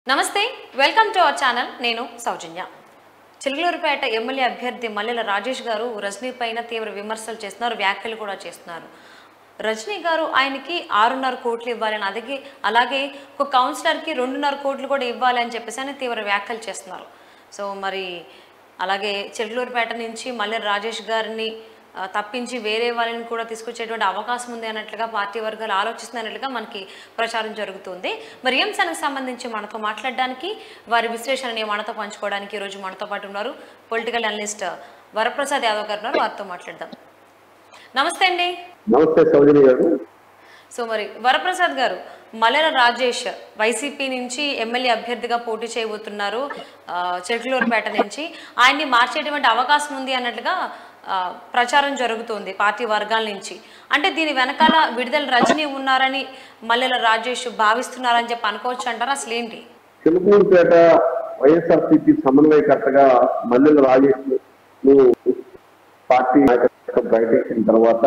నమస్తే welcome to our channel నేను సౌజన్య Chilakaluripet MLA అభ్యర్థి మల్లెల రాజేష్ గారు రజనీ పైన తీవ్ర విమర్శలు చేస్తున్నారు వ్యాఖ్యలు కూడా చేస్తున్నారు రజనీ గారు ఆయనకి ఆరున్నర కోట్లు ఇవ్వాలని అదిగి అలాగే ఒక కౌన్సిలర్కి రెండున్నర కోట్లు కూడా ఇవ్వాలి అని చెప్పేసి ఆయన తీవ్ర వ్యాఖ్యలు చేస్తున్నారు సో మరి అలాగే చిలుకలూరుపేట నుంచి మల్లెల రాజేష్ గారిని ఆ, తప్పించి వేరే వాళ్ళని కూడా తీసుకొచ్చేటువంటి అవకాశం ఉంది అన్నట్లుగా పార్టీ వర్గాలు ఆలోచిస్తున్నట్లుగా మనకి ప్రచారం జరుగుతుంది మరి ఈ అంశానికి సంబంధించి మనతో మాట్లాడడానికి వారి విశ్లేషణని మనతో పంచుకోవడానికి ఈరోజు మనతో పాటు ఉన్నారు పొలిటికల్ అనలిస్ట్ వరప్రసాద్ యాదవ్ గారు ఉన్నారు వారితో మాట్లాడదాం నమస్తే అండి నమస్తే సౌజన్య గారు సో మరి వరప్రసాద్ గారు మల్లెల రాజేష్ వైసీపీ నుంచి ఎమ్మెల్యే అభ్యర్థిగా పోటీ చేయబోతున్నారు ఆ, చిలుకలూరుపేట నుంచి ఆయన్ని మార్చేటువంటి అవకాశం ఉంది అన్నట్లుగా ఆ, ప్రచారం జరుగుతుంది పార్టీ వర్గాల నుంచి అంటే దీని వెనకాల విడుదల రజనీ ఉన్నారని మల్లెల రాజేష్ భావిస్తున్నారని చెప్పి అనుకోవచ్చు అంటారా అసలు ఏంటి చిలుకూరుపేట వైఎస్ఆర్సీపీ సమన్వయకర్తగా మల్లెల రాజేష్ ను పార్టీ నాయకత్వం ప్రకటించిన తర్వాత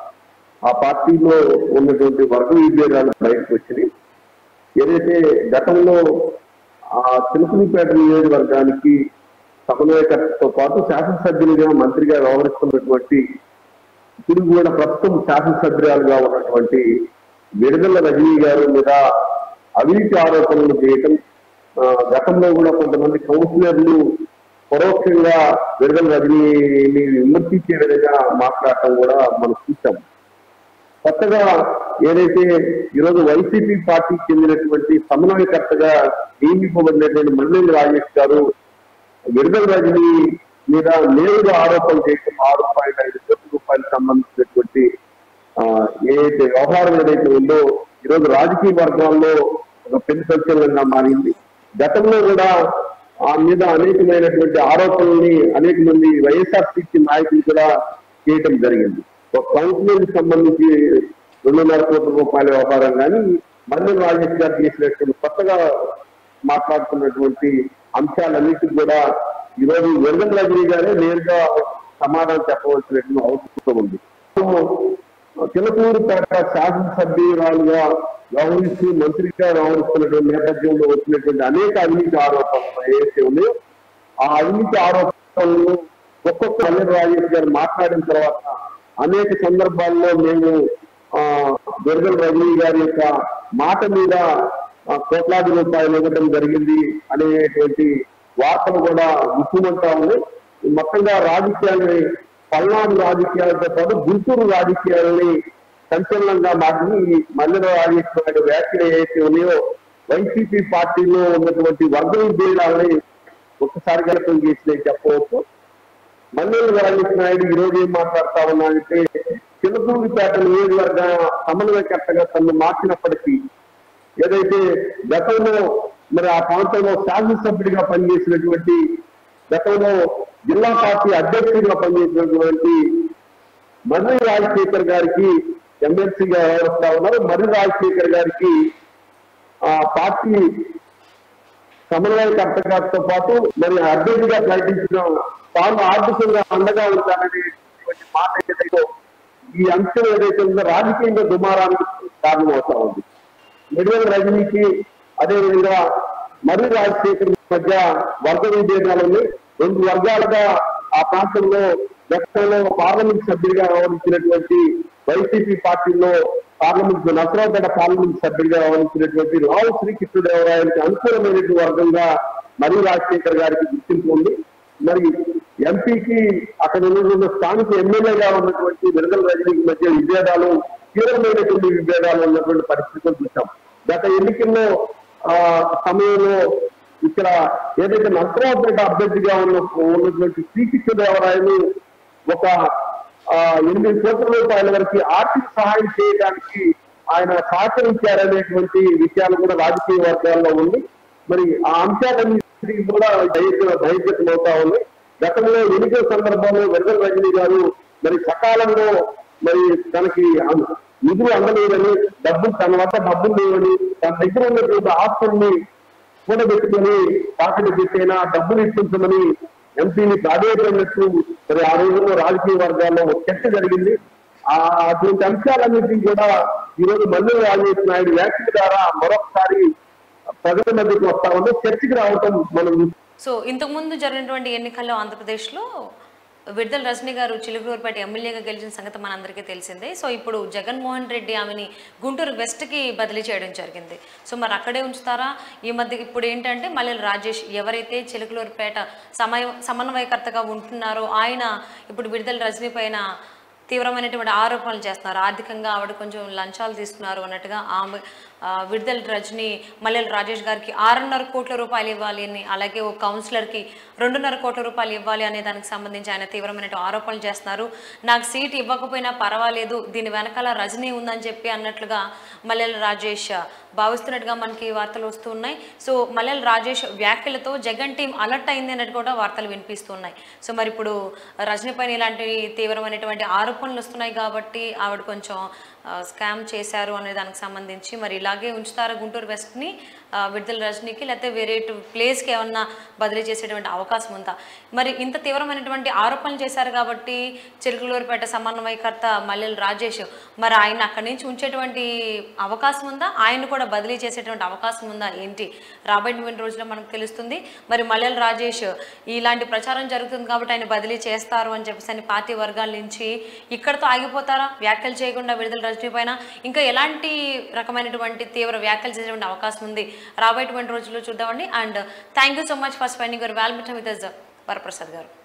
ఆ పార్టీలో ఉన్నటువంటి వర్గ విభేదాలు బయటకు వచ్చినాయి ఏదైతే గతంలో ఆ చిలుకూరుపేట నియోజకవర్గానికి సమన్వయకర్తతో పాటు శాసనసభ్యులుగా మంత్రిగా వ్యవహరిస్తున్నటువంటి ఇప్పుడు కూడా ప్రస్తుతం శాసనసభ్యురాలుగా ఉన్నటువంటి విడుదల రజనీ గారి మీద అవినీతి ఆరోపణలు చేయటం ఆ, గతంలో కూడా కొంతమంది కౌన్సిలర్లు పరోక్షంగా విడుదల రజనీని విమర్శించే విధంగా మాట్లాడటం కూడా మనం చూసాం కొత్తగా ఏదైతే ఈరోజు వైసీపీ పార్టీకి చెందినటువంటి సమన్వయకర్తగా నియమింపబడినటువంటి మల్లెల్లి రాజేష్ గారు విడుదల రజనీ మీద నేరుగా ఆరోపణలు చేయడం ఆరు పాయింట్ ఐదు కోట్ల రూపాయలకు సంబంధించినటువంటి ఆ, ఏదైతే వ్యవహారం ఏదైతే ఉందో ఈరోజు రాజకీయ వర్గాల్లో ఒక పెద్ద సంచలనంగా మారింది గతంలో కూడా ఆ మీద అనేకమైనటువంటి ఆరోపణల్ని అనేక మంది వైఎస్ఆర్సీపీ నాయకులు కూడా చేయటం జరిగింది ఒక కౌన్సిలింగ్ సంబంధించి రెండున్నర కోట్ల రూపాయల వ్యవహారం కానీ మల్లెల రాజేష్ గారు చేసినటువంటి కొత్తగా మాట్లాడుతున్నటువంటి అంశాలన్నిటికీ కూడా ఈరోజు వెంగళ రజనీ గారే నేరుగా సమాధానం చెప్పవలసినటువంటి అవసరం ఉంది చిలకూరుపేట శాసనసభ్యురాలుగా వ్యవహరిస్తూ మంత్రిగా వ్యవహరిస్తున్నటువంటి నేపథ్యంలో వచ్చినటువంటి అనేక అవినీతి ఆరోపణలు ఏవైతే ఉన్నాయో ఆ అవినీతి ఆరోపణలు ఒక్కొక్క మల్లెల రాజేష్ గారు మాట్లాడిన తర్వాత అనేక సందర్భాల్లో మేము ఆ దుర్గల్ రజనీ గారి యొక్క మాట మీద ఆ, కోట్లాది రూపాయలు ఇవ్వడం జరిగింది అనేటువంటి వార్తలు కూడా గుర్తుమంటా ఉన్నాయి మొత్తంగా రాజకీయాలని పల్నాడు రాజకీయాలతో పాటు గుంటూరు రాజకీయాలని సంచలనంగా మారి ఈ మల్లెల రాజేష్ గారి వ్యాఖ్యలు ఏవైతే ఉన్నాయో వైసీపీ పార్టీలో ఉన్నటువంటి వర్గ విభేదాలని ఒక్కసారిగా వ్యక్తం చేసినాయి చెప్పవచ్చు మల్లెల రాజేష్ నాయుడు ఈ రోజు ఏం మాట్లాడుతా ఉన్నాడంటే చిలకూరుపేట నియోజకవర్గ సమన్వయకర్తగా తను మార్చినప్పటికీ ఏదైతే గతంలో మరి ఆ ప్రాంతంలో శాసనసభ్యుడిగా పనిచేసినటువంటి గతంలో జిల్లా పార్టీ అధ్యక్షుడిగా పనిచేసినటువంటి మర్రి రాజశేఖర్ గారికి ఎమ్మెల్సీగా వ్యవహరిస్తా ఉన్నారు మర్రి రాజశేఖర్ గారికి ఆ పార్టీ సమన్వయకర్తతో పాటు మరి అభ్యర్థిగా ప్రకటించిన తాను ఆర్థికంగా అండగా ఉంటాననేటువంటి మాట ఏదైతే ఈ అంశం ఏదైతే ఉందో రాజకీయంగా దుమారానికి కారణమవుతా ఉంది మిడిల్ రజనీకి అదేవిధంగా మర్రి రాజశేఖర్ మధ్య వర్గ విభేదాలని రెండు వర్గాలుగా ఆ ప్రాంతంలో గతంలో పార్లమెంట్ సభ్యుడిగా వ్యవహరించినటువంటి వైసీపీ పార్టీలో పార్లమెంట్ నసరాపేట పార్లమెంట్ సభ్యుడిగా వ్యవహరించినటువంటి రావు శ్రీకృష్ణదేవరాయలకి అనుకూలమైనటువంటి వర్గంగా మర్రి రాజశేఖర్ గారికి గుర్తింపు ఉంది మరి ఎంపీకి అక్కడ ఉన్నటువంటి స్థానిక ఎమ్మెల్యేగా ఉన్నటువంటి విడుదల రజనీకి మధ్య విభేదాలు తీవ్రమైనటువంటి విభేదాలు ఉన్నటువంటి పరిస్థితులు చూసాం గత ఎన్నికల్లో ఆ సమయంలో ఇక్కడ ఏదైతే నరసరావుపేట అభ్యర్థిగా ఉన్న ఉన్నటువంటి శ్రీకృష్ణదేవరాయలు ఒక ఆ, ఎనిమిది కోట్ల రూపాయల వరకు ఆర్థిక సహాయం చేయడానికి ఆయన సహకరించారనేటువంటి విషయాలు కూడా రాజకీయ వర్గాల్లో ఉంది మరి ఆ అంశాలన్నింటికి కూడా బహిర్గతం అవుతా ఉంది గతంలో ఎన్నికల సందర్భంలో విడుదల రజనీ గారు మరి సకాలంలో మరి తనకి అం- నిధులు అందలేదని డబ్బులు తన వద్ద డబ్బులు లేవని తన దగ్గర ఉన్నటువంటి ఆస్తుల్ని కూడబెట్టుకొని తాకట్టు పెట్టైనా డబ్బులు ఇప్పించమని ఎంపీని ప్రాధాన్యతలు మరి ఆ రోజుల్లో రాజకీయ వర్గాల్లో ఒక చర్చ జరిగింది ఆ అటువంటి అంశాలన్నింటినీ కూడా ఈ రోజు మల్లెల రాజేష్ నాయుడు వ్యాఖ్యల ద్వారా మరొకసారి ప్రజల మధ్యకి వస్తా ఉంది చర్చకి రావటం మనం చూస్తున్నాం. సో ఇంతకుముందు జరిగినటువంటి ఎన్నికల్లో ఆంధ్రప్రదేశ్లో విడుదల రజనీ గారు చిలుకూరుపేట ఎమ్మెల్యేగా గెలిచిన సంగతి మనందరికీ తెలిసిందే సో ఇప్పుడు జగన్మోహన్ రెడ్డి ఆమెని గుంటూరు వెస్ట్కి బదిలీ చేయడం జరిగింది సో మరి అక్కడే ఉంచుతారా ఈ మధ్య ఇప్పుడు ఏంటంటే మల్లెల రాజేష్ ఎవరైతే చిలుకలూరుపేట సమయ సమన్వయకర్తగా ఉంటున్నారో ఆయన ఇప్పుడు విడుదల రజనీ పైన తీవ్రమైనటువంటి ఆరోపణలు చేస్తున్నారు ఆర్థికంగా ఆవిడ కొంచెం లంచాలు తీసుకున్నారు అన్నట్టుగా ఆమె ఆ, విడుదల రజని మల్లెల రాజేష్ గారికి ఆరున్నర కోట్ల రూపాయలు ఇవ్వాలి అని అలాగే ఓ కౌన్సిలర్కి రెండున్నర కోట్ల రూపాయలు ఇవ్వాలి అనే దానికి సంబంధించి ఆయన తీవ్రమైన ఆరోపణలు చేస్తున్నారు నాకు సీట్ ఇవ్వకపోయినా పర్వాలేదు దీని వెనకాల రజనీ ఉందని చెప్పి అన్నట్లుగా మల్లెల రాజేష్ భావిస్తున్నట్టుగా మనకి వార్తలు వస్తూ ఉన్నాయి సో మల్లెల రాజేష్ వ్యాఖ్యలతో జగన్ టీం అలర్ట్ అయింది అన్నట్టు కూడా వార్తలు వినిపిస్తున్నాయి సో మరి ఇప్పుడు రజనీ పైన ఇలాంటి తీవ్రమైనటువంటి ఆరోపణలు వస్తున్నాయి కాబట్టి ఆవిడ కొంచెం ఆ, స్కామ్ చేశారు అనే దానికి సంబంధించి మరి ఇలాగే ఉంచుతారా గుంటూరు వెస్ట్ని ఆ, విడుదల రజనీకి లేకపోతే వేరే టు- ప్లేస్కి ఏమన్నా బదిలీ చేసేటువంటి అవకాశం ఉందా మరి ఇంత తీవ్రమైనటువంటి ఆరోపణలు చేశారు కాబట్టి చిరుకులూరుపేట సమన్వయకర్త మల్లెల రాజేష్ మరి ఆయన అక్కడి నుంచి ఉంచేటువంటి అవకాశం ఉందా ఆయన కూడా బదిలీ చేసేటువంటి అవకాశం ఉందా ఏంటి రాబోయే రోజుల్లో మనకు తెలుస్తుంది మరి మల్లెల రాజేష్ ఇలాంటి ప్రచారం జరుగుతుంది కాబట్టి ఆయన బదిలీ చేస్తారు అని చెప్పేసి అని పార్టీ వర్గాల నుంచి ఇక్కడతో ఆగిపోతారా వ్యాఖ్యలు చేయకుండా విడుదల రజనీ పైన ఇంకా ఎలాంటి రకమైనటువంటి తీవ్ర వ్యాఖ్యలు చేసేటువంటి అవకాశం ఉంది రాబోయేటువంటి రోజుల్లో చూద్దామండి and thank you so much for spending your valuable time with Varaprasad గారు